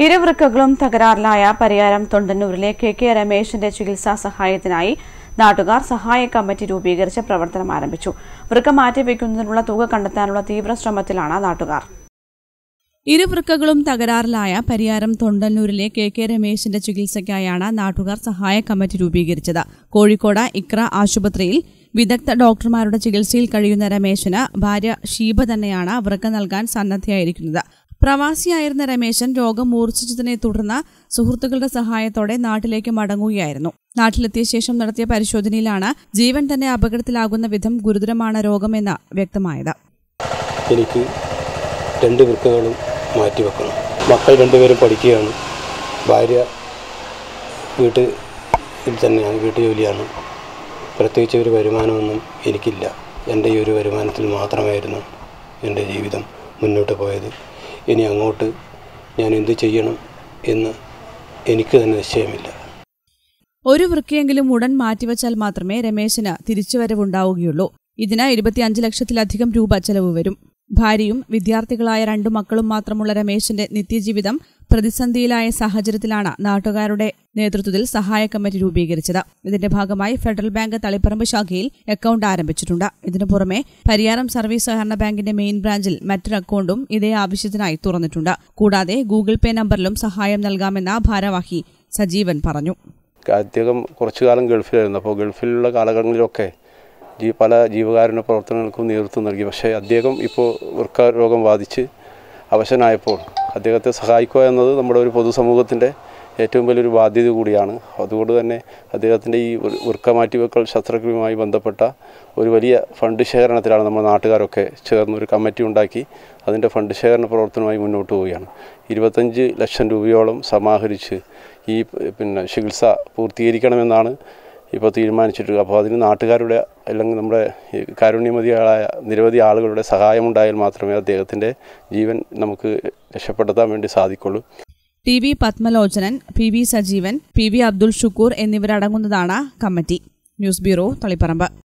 ഇരുവൃക്കകളും തകരാറിലായ പരിയാരം തൊണ്ടന്നൂരിലെ K K രമേശിന്റെ ചികിത്സാ സഹായത്തിനായി നാട്ടുകാർ സഹായ കമ്മിറ്റി രൂപീകരിച്ച് പ്രവർത്തനം ആരംഭിച്ചു വൃക്ക മാറ്റിവെക്കുന്നതിനുള്ള തുക കണ്ടെത്താനുള്ള തീവ്ര ശ്രമത്തിലാണ് നാട്ടുകാർ ഇരുവൃക്കകളും തകരാറിലായ പരിയാരം തൊണ്ടന്നൂരിലെ കെ കെ രമേശിന്റെ ചികിത്സയ്ക്കായാണ് നാട്ടുകാർ സഹായ കമ്മിറ്റി രൂപീകരിച്ചത് കോഴിക്കോട് ഇക്ര ആശുപത്രിയിൽ വിദഗ്ധ ഡോക്ടർമാരുടെ ചികിത്സയിൽ കഴിയുന്ന രമേശന് ഭാര്യ ഷീബ തന്നെയാണ് വൃക്ക നൽകാൻ സന്നദ്ധയായിരിക്കുന്നത് പ്രവാസിയായിരുന്ന രമേശൻ രോഗം മൂർച്ഛിച്ചതിനെ തുടർന്ന് സുഹൃത്തുക്കളുടെ സഹായത്തോടെ നാട്ടിലേക്ക് മടങ്ങുകയായിരുന്നു നാട്ടിലെത്തിയ ശേഷം നടത്തിയ പരിശോധനയിലാണ് ജീവൻ തന്നെ അപകടത്തിലാകുന്ന വിധം ഗുരുതരമാണ് രോഗമെന്ന് വ്യക്തമായത് എനിക്ക് രണ്ട് വൃക്കകളും മാറ്റിവെക്കണം മക്കൾ രണ്ടുപേരും പഠിക്കുകയാണ് ഭാര്യ വീട്ടിൽ തന്നെയാണ് വീട്ടു ജോലിയാണ് പ്രത്യേകിച്ച് ഒരു വരുമാനമൊന്നും എനിക്കില്ല എൻ്റെ ഈ ഒരു വരുമാനത്തിൽ മാത്രമായിരുന്നു എൻ്റെ ജീവിതം മുന്നോട്ട് പോയത് ഇനി അങ്ങോട്ട് ഞാൻ എന്ത് ചെയ്യണം എന്ന് എനിക്ക് തന്നെ നിശ്ചയമില്ല ഒരു വൃക്കയെങ്കിലും ഉടൻ മാറ്റിവെച്ചാൽ മാത്രമേ രമേശന് തിരിച്ചുവരവുണ്ടാവുകയുള്ളൂ ഇതിന് ഇരുപത്തിയഞ്ച് ലക്ഷത്തിലധികം രൂപ ചെലവ് വരും ഭാര്യയും വിദ്യാർത്ഥികളായ രണ്ടു മക്കളും മാത്രമുള്ള രമേശിന്റെ നിത്യജീവിതം പ്രതിസന്ധിയിലായ സാഹചര്യത്തിലാണ് നാട്ടുകാരുടെ നേതൃത്വത്തിൽ സഹായ കമ്മിറ്റി രൂപീകരിച്ചത് ഇതിന്റെ ഭാഗമായി ഫെഡറൽ ബാങ്ക് തളിപ്പറമ്പ് ശാഖയിൽ അക്കൗണ്ട് ആരംഭിച്ചിട്ടുണ്ട് ഇതിനു പുറമെ പരിയാരം സർവീസ് സഹകരണ ബാങ്കിന്റെ മെയിൻ ബ്രാഞ്ചിൽ മറ്റൊരു അക്കൗണ്ടും ഇതേ ആവശ്യത്തിനായി തുറന്നിട്ടുണ്ട് കൂടാതെ ഗൂഗിൾ പേ നമ്പറിലും സഹായം നൽകാമെന്ന് ഭാരവാഹി സജീവൻ പറഞ്ഞു അദ്ദേഹം കുറച്ചു കാലം ഗൾഫിലായിരുന്നു അപ്പോൾ ഗൾഫിലുള്ള കാലഘട്ടങ്ങളിലൊക്കെ ജീ പല ജീവകാരുണ്യ പ്രവർത്തനങ്ങൾക്കും നേതൃത്വം നൽകി പക്ഷേ അദ്ദേഹം ഇപ്പോൾ വൃക്ക രോഗം ബാധിച്ച് അവശനായപ്പോൾ അദ്ദേഹത്തെ സഹായിക്കുക എന്നത് നമ്മുടെ ഒരു പൊതുസമൂഹത്തിൻ്റെ ഏറ്റവും വലിയൊരു ബാധ്യത കൂടിയാണ് അതുകൊണ്ട് തന്നെ അദ്ദേഹത്തിൻ്റെ ഈ വൃ- വൃക്ക മാറ്റിവെക്കൽ ശസ്ത്രക്രിയയുമായി ബന്ധപ്പെട്ട ഒരു വലിയ ഫണ്ട് ശേഖരണത്തിലാണ് നമ്മൾ നാട്ടുകാരൊക്കെ ചേർന്ന് ഒരു കമ്മിറ്റി ഉണ്ടാക്കി അതിൻ്റെ ഫണ്ട് ശേഖരണ പ്രവർത്തനവുമായി മുന്നോട്ട് പോവുകയാണ് ഇരുപത്തഞ്ച് ലക്ഷം രൂപയോളം സമാഹരിച്ച് ഈ പിന്നെ ചികിത്സ പൂർത്തീകരിക്കണമെന്നാണ് ഇപ്പോൾ തീരുമാനിച്ചിട്ടുള്ളത് അപ്പോൾ അതിന് നാട്ടുകാരുടെ അല്ലെങ്കിൽ നമ്മുടെ ഈ കാരുണ്യമതികളായ നിരവധി ആളുകളുടെ സഹായമുണ്ടായാൽ മാത്രമേ അദ്ദേഹത്തിൻ്റെ ജീവൻ നമുക്ക് രക്ഷപ്പെടുത്താൻ വേണ്ടി സാധിക്കുള്ളൂ T V Padmalochanan P V Sajeevan P V Abdul Shukoor എന്നിവരടങ്ങുന്നതാണ് കമ്മിറ്റി ന്യൂസ് ബ്യൂറോ തളിപ്പറമ്പ്